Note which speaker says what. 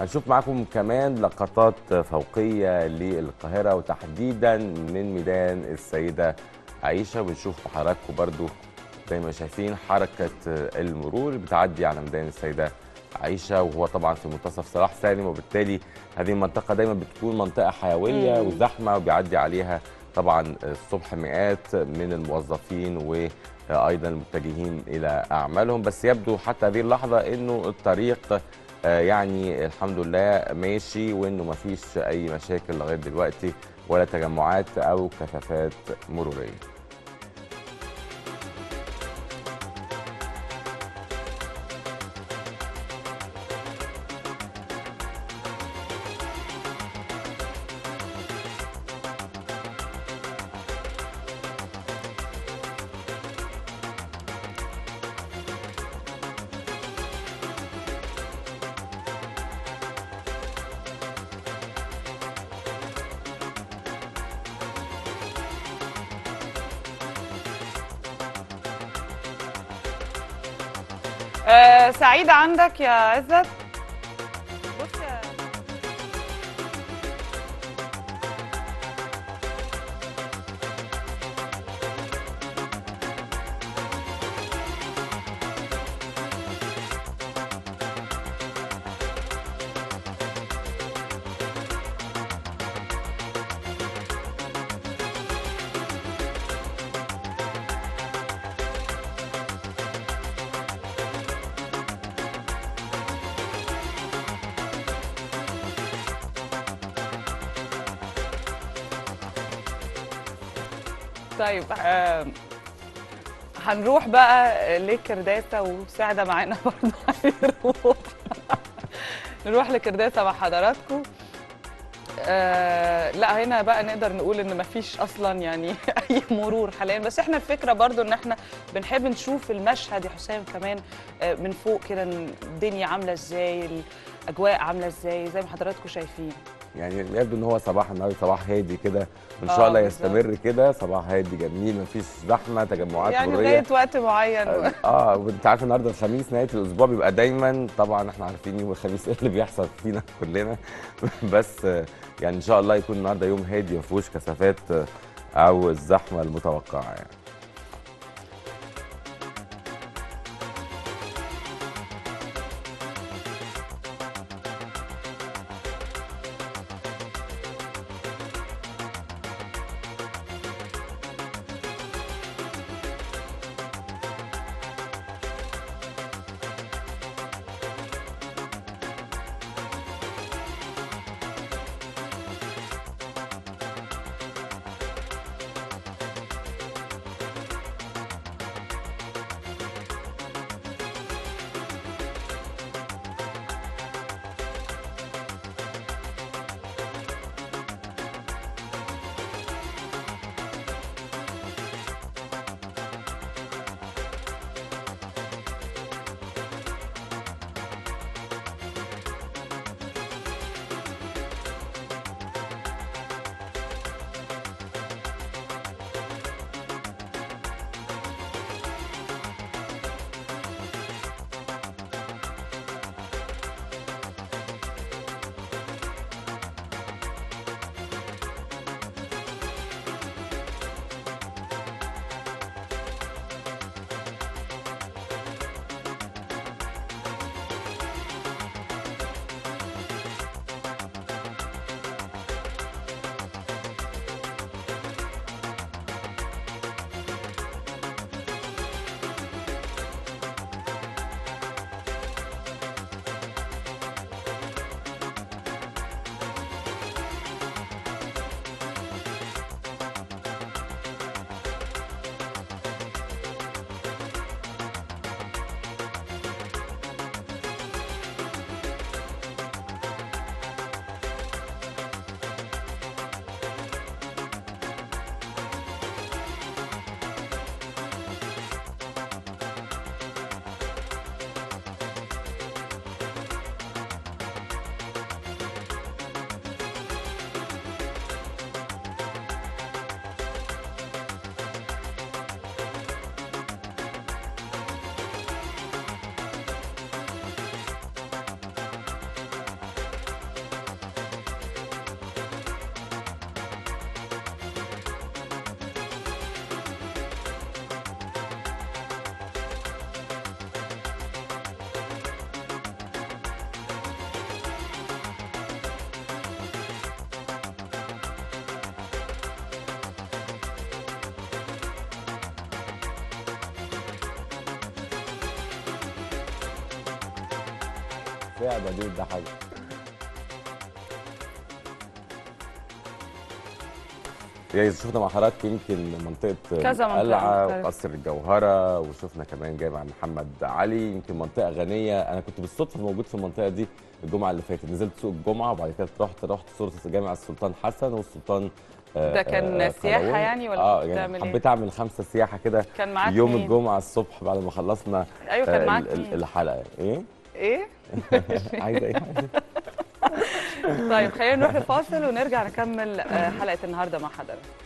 Speaker 1: هنشوف معاكم كمان لقطات فوقيه للقاهره وتحديدا من ميدان السيده عائشه ونشوف حضراتكم برضو زي ما شايفين حركه المرور بتعدي على ميدان السيده عائشه وهو طبعا في منتصف صلاح سالم وبالتالي هذه المنطقه دايما بتكون منطقه حيويه
Speaker 2: مم.
Speaker 1: وزحمه وبيعدي عليها طبعا الصبح مئات من الموظفين وايضا المتجهين الى اعمالهم بس يبدو حتى هذه اللحظه انه الطريق آه، يعني الحمد لله ماشي وانه ما فيش اي مشاكل لغايه دلوقتي ولا تجمعات او كثافات مروريه
Speaker 2: آه سعيدة عندك يا عزت بص يا طيب آه هنروح بقى لكرداسة وسعدة معانا برضه هنروح نروح لكرداسة مع حضراتكم آه لا هنا بقى نقدر نقول ان مفيش اصلا يعني اي مرور حاليا بس احنا الفكره برضو ان احنا بنحب نشوف المشهد يا حسام كمان آه من فوق كده الدنيا عامله ازاي الاجواء عامله ازاي زي ما حضراتكم شايفين
Speaker 1: يعني يبدو ان هو صباح النهارده صباح هادي كده وان
Speaker 2: آه،
Speaker 1: شاء الله
Speaker 2: بالظبط.
Speaker 1: يستمر كده صباح هادي جميل مفيش زحمه تجمعات
Speaker 2: يعني
Speaker 1: مروريه
Speaker 2: لغايه وقت معين
Speaker 1: اه وانت عارف النهارده الخميس نهايه الاسبوع بيبقى دايما طبعا احنا عارفين يوم الخميس ايه اللي بيحصل فينا كلنا بس آه، يعني ان شاء الله يكون النهارده يوم هادي ما فيهوش كثافات آه، او الزحمه المتوقعه يعني ساعدة دي بتضحك يعني شفنا مع حضرتك يمكن منطقة
Speaker 2: كذا منطقة
Speaker 1: القلعة
Speaker 2: مختلفة.
Speaker 1: وقصر الجوهرة وشفنا كمان جامع محمد علي يمكن منطقة غنية أنا كنت بالصدفة موجود في المنطقة دي الجمعة اللي فاتت نزلت سوق الجمعة وبعد كده رحت رحت صورة جامع السلطان حسن والسلطان آه،
Speaker 2: ده كان
Speaker 1: آه،
Speaker 2: سياحة
Speaker 1: قلاوون.
Speaker 2: يعني ولا
Speaker 1: اه
Speaker 2: كنت
Speaker 1: يعني
Speaker 2: بتعمل إيه؟
Speaker 1: حبيت أعمل خمسة سياحة كده
Speaker 2: كان معاك
Speaker 1: يوم
Speaker 2: مين؟
Speaker 1: الجمعة الصبح بعد ما خلصنا
Speaker 2: ايوه
Speaker 1: آه،
Speaker 2: كان معاك
Speaker 1: ال- ال-
Speaker 2: مين؟
Speaker 1: الحلقة إيه؟
Speaker 2: ايه
Speaker 1: عايزة إيه؟
Speaker 2: طيب خلينا نروح لفاصل ونرجع نكمل آه، حلقه النهارده مع حضرتك